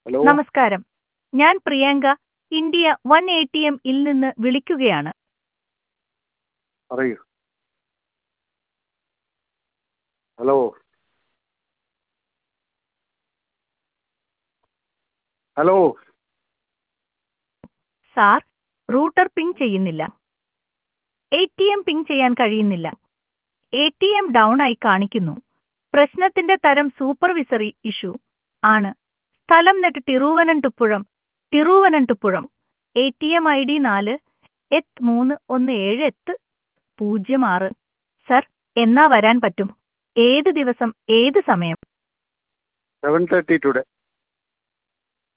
hello നമസ്കാരം ഞാൻ Priyanka India one A T M ഇൽ നിന്ന് വിളിക്കുകയാണ് പറയൂ hello hello sir router ping ചെയ്യുന്നില്ല എ ടി എം പിങ് ചെയ്യാൻ കഴിയുന്നില്ല എ ടി എം ഡൗൺ ആയി കാണിക്കുന്നു പ്രശ്നത്തിന്റെ തരം സൂപ്പർവിസറി ഇഷ്യൂ ആണ് സ്ഥലം നെട്ട് Thiruvananthapuram Thiruvananthapuram A T M I D നാല് എത്ത് മൂന്ന് ഒന്ന് ഏഴ് എത്ത് പൂജ്യം ആറ് സർ എന്നാ വരാൻ പറ്റും ഏത് ദിവസം ഏത് സമയം സെവൻ തേർട്ടി ടുഡേ